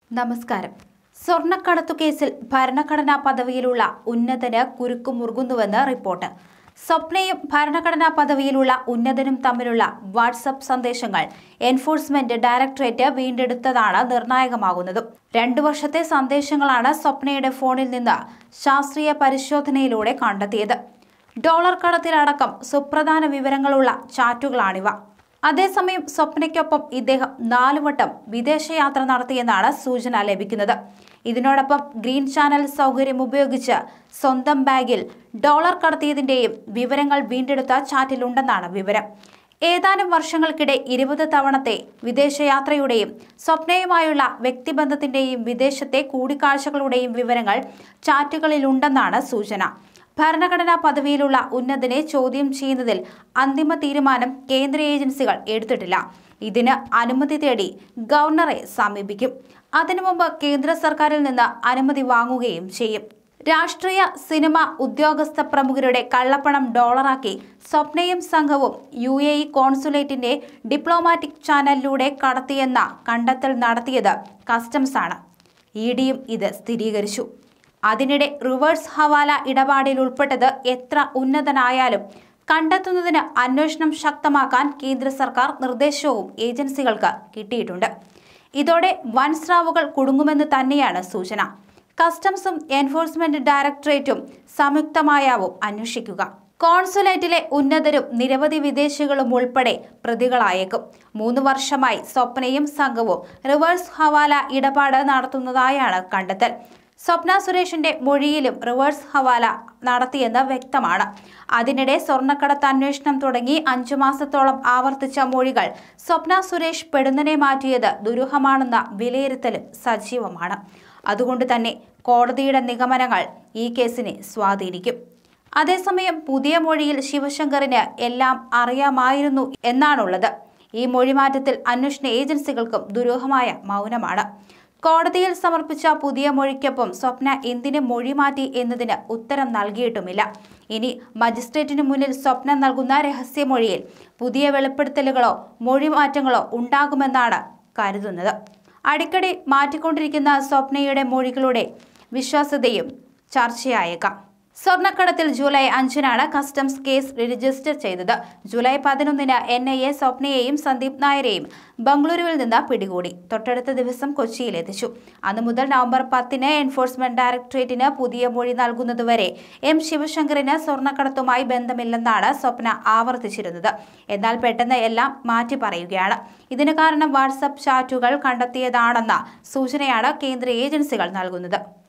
നമസ്കാരം സ്വർണ്ണക്കടത്തു കേസിൽ ഭരണഘടനാ പദവിയിലുള്ള ഉന്നതന് കുരുക്കു മുറുകുന്നുവെന്ന് റിപ്പോർട്ട് സ്വപ്നയും ഭരണഘടനാ പദവിയിലുള്ള ഉന്നതനും തമ്മിലുള്ള വാട്സപ്പ് സന്ദേശങ്ങൾ എൻഫോഴ്സ്മെന്റ് ഡയറക്ടറേറ്റ് വീണ്ടെടുത്തതാണ് നിർണായകമാകുന്നതും രണ്ടു വർഷത്തെ സന്ദേശങ്ങളാണ് സ്വപ്നയുടെ ഫോണിൽ നിന്ന് ശാസ്ത്രീയ പരിശോധനയിലൂടെ കണ്ടെത്തിയത് ഡോളർ കടത്തിലടക്കം സുപ്രധാന വിവരങ്ങളുള്ള ചാറ്റുകളാണിവ അതേസമയം സ്വപ്നയ്ക്കൊപ്പം ഇദ്ദേഹം നാലുവട്ടം വിദേശയാത്ര നടത്തിയെന്നാണ് സൂചന ലഭിക്കുന്നത് ഇതിനോടൊപ്പം ഗ്രീൻ ചാനൽ സൗകര്യം ഉപയോഗിച്ച് സ്വന്തം ബാഗിൽ ഡോളർ കടത്തിയതിന്റെയും വിവരങ്ങൾ വീണ്ടെടുത്ത ചാറ്റിലുണ്ടെന്നാണ് വിവരം ഏതാനും വർഷങ്ങൾക്കിടെ ഇരുപത് തവണത്തെ വിദേശയാത്രയുടെയും സ്വപ്നയുമായുള്ള വ്യക്തിബന്ധത്തിന്റെയും വിദേശത്തെ കൂടിക്കാഴ്ചകളുടെയും വിവരങ്ങൾ ചാറ്റുകളിലുണ്ടെന്നാണ് സൂചന ഭരണഘടനാ പദവിയിലുള്ള ഉന്നതനെ ചോദ്യം ചെയ്യുന്നതിൽ അന്തിമ തീരുമാനം കേന്ദ്ര ഏജൻസികൾ എടുത്തിട്ടില്ല ഇതിന് അനുമതി തേടി ഗവർണറെ സമീപിക്കും അതിനു മുമ്പ് കേന്ദ്ര സർക്കാരിൽ നിന്ന് അനുമതി വാങ്ങുകയും ചെയ്യും രാഷ്ട്രീയ സിനിമ ഉദ്യോഗസ്ഥ പ്രമുഖരുടെ കള്ളപ്പണം ഡോളറാക്കി സ്വപ്നയും സംഘവും യു എ ഇ കോൺസുലേറ്റിന്റെ ഡിപ്ലോമാറ്റിക് ചാനലിലൂടെ കടത്തിയെന്ന കണ്ടെത്തൽ നടത്തിയത് കസ്റ്റംസ് ആണ് ഇ ഡിയും ഇത് സ്ഥിരീകരിച്ചു അതിനിടെ റിവേഴ്സ് ഹവാല ഇടപാടിൽ ഉൾപ്പെട്ടത് എത്ര ഉന്നതനായാലും കണ്ടെത്തുന്നതിന് അന്വേഷണം ശക്തമാക്കാൻ കേന്ദ്ര സർക്കാർ നിർദ്ദേശവും ഏജൻസികൾക്ക് കിട്ടിയിട്ടുണ്ട് ഇതോടെ വൻ സ്രാവുകൾ കുടുങ്ങുമെന്ന് തന്നെയാണ് സൂചന കസ്റ്റംസും എൻഫോഴ്സ്മെന്റ് ഡയറക്ടറേറ്റും സംയുക്തമായാവും അന്വേഷിക്കുക കോൺസുലേറ്റിലെ ഉന്നതരും നിരവധി വിദേശികളും ഉൾപ്പെടെ പ്രതികളായേക്കും മൂന്ന് വർഷമായി സ്വപ്നയും സംഘവും റിവേഴ്സ് ഹവാല ഇടപാട് നടത്തുന്നതായാണ് കണ്ടെത്തൽ സ്വപ്ന സുരേഷിന്റെ മൊഴിയിലും റിവേഴ്സ് ഹവാല നടത്തിയെന്ന് വ്യക്തമാണ് അതിനിടെ സ്വർണ്ണക്കടത്ത് അന്വേഷണം തുടങ്ങി അഞ്ചു മാസത്തോളം ആവർത്തിച്ച മൊഴികൾ സ്വപ്ന സുരേഷ് പെടുന്നനെ മാറ്റിയത് ദുരൂഹമാണെന്ന വിലയിരുത്തലും സജീവമാണ് അതുകൊണ്ട് തന്നെ കോടതിയുടെ നിഗമനങ്ങൾ ഈ കേസിനെ സ്വാധീനിക്കും അതേസമയം പുതിയ മൊഴിയിൽ ശിവശങ്കറിന് എല്ലാം അറിയാമായിരുന്നു എന്നാണുള്ളത് ഈ മൊഴിമാറ്റത്തിൽ അന്വേഷണ ഏജൻസികൾക്കും ദുരൂഹമായ മൗനമാണ് കോടതിയിൽ സമർപ്പിച്ച പുതിയ മൊഴിക്കൊപ്പം സ്വപ്ന എന്തിന് മൊഴി മാറ്റി എന്നതിന് ഉത്തരം നൽകിയിട്ടുമില്ല ഇനി മജിസ്ട്രേറ്റിന് മുന്നിൽ സ്വപ്ന നൽകുന്ന രഹസ്യമൊഴിയിൽ പുതിയ വെളിപ്പെടുത്തലുകളോ മൊഴിമാറ്റങ്ങളോ ഉണ്ടാകുമെന്നാണ് കരുതുന്നത് അടിക്കടി മാറ്റിക്കൊണ്ടിരിക്കുന്ന സ്വപ്നയുടെ മൊഴികളുടെ വിശ്വാസ്യതയും ചർച്ചയായേക്കാം സ്വർണ്ണക്കടത്തിൽ ജൂലൈ അഞ്ചിനാണ് കസ്റ്റംസ് കേസ് രജിസ്റ്റർ ചെയ്തത് ജൂലൈ പതിനൊന്നിന് എൻ ഐ എ സ്വപ്നയെയും സന്ദീപ് നായരെയും ബംഗളൂരുവിൽ നിന്ന് പിടികൂടി തൊട്ടടുത്ത ദിവസം കൊച്ചിയിലെത്തിച്ചു അന്നു മുതൽ നവംബർ പത്തിന് എൻഫോഴ്സ്മെന്റ് ഡയറക്ടറേറ്റിന് പുതിയ മൊഴി നൽകുന്നതുവരെ എം ശിവശങ്കറിന് സ്വർണ്ണക്കടത്തുമായി ബന്ധമില്ലെന്നാണ് സ്വപ്ന ആവർത്തിച്ചിരുന്നത് എന്നാൽ പെട്ടെന്ന് എല്ലാം മാറ്റി പറയുകയാണ് ഇതിന് കാരണം വാട്സപ്പ് ചാറ്റുകൾ കണ്ടെത്തിയതാണെന്ന സൂചനയാണ് കേന്ദ്ര ഏജൻസികൾ നൽകുന്നത്